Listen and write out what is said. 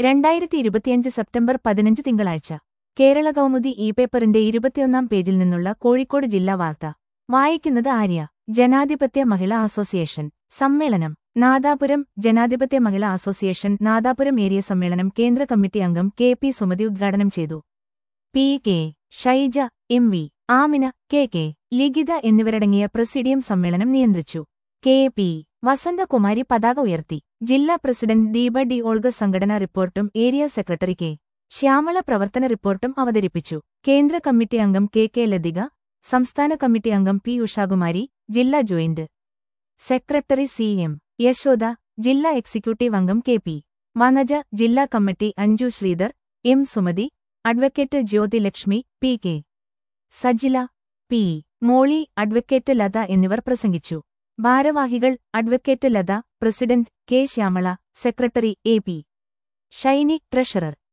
രണ്ടായിരത്തി ഇരുപത്തിയഞ്ച് സെപ്റ്റംബർ പതിനഞ്ച് തിങ്കളാഴ്ച കേരള കൗമുദി ഇ പേപ്പറിന്റെ ഇരുപത്തിയൊന്നാം പേജിൽ നിന്നുള്ള കോഴിക്കോട് ജില്ലാ വാർത്ത വായിക്കുന്നത് ആര്യ ജനാധിപത്യ മഹിളാ അസോസിയേഷൻ സമ്മേളനം നാദാപുരം ജനാധിപത്യ മഹിളാ അസോസിയേഷൻ നാദാപുരം ഏരിയ സമ്മേളനം കേന്ദ്ര കമ്മിറ്റി അംഗം കെ പി സുമതി ഉദ്ഘാടനം ചെയ്തു P K Shaija M V Amina K K Likhitha എന്നിവരടങ്ങിയ പ്രസിഡിയം സമ്മേളനം നിയന്ത്രിച്ചു കെ പി വസന്തകുമാരി പതാക ഉയർത്തി ജില്ലാ പ്രസിഡന്റ് ദീപ ഡി ഓൾഗ സംഘടനാ റിപ്പോർട്ടും ഏരിയ സെക്രട്ടറി കെ ശ്യാമള പ്രവർത്തന റിപ്പോർട്ടും അവതരിപ്പിച്ചു കേന്ദ്ര കമ്മിറ്റി അംഗം കെ കെ ലതിക സംസ്ഥാന കമ്മിറ്റി അംഗം പി ഉഷാകുമാരി ജില്ലാ joint secretary C M Yashoda ജില്ലാ എക്സിക്യൂട്ടീവ് അംഗം കെ പി വനജ ജില്ലാ committee Anju Sreedhar M Sumathi advocate Jyothi Lakshmi P K Sajila P Molly advocate Latha എന്നിവർ പ്രസംഗിച്ചു ഭാരവാഹികൾ advocate Latha president K Shyamala secretary A P Shiny treasurer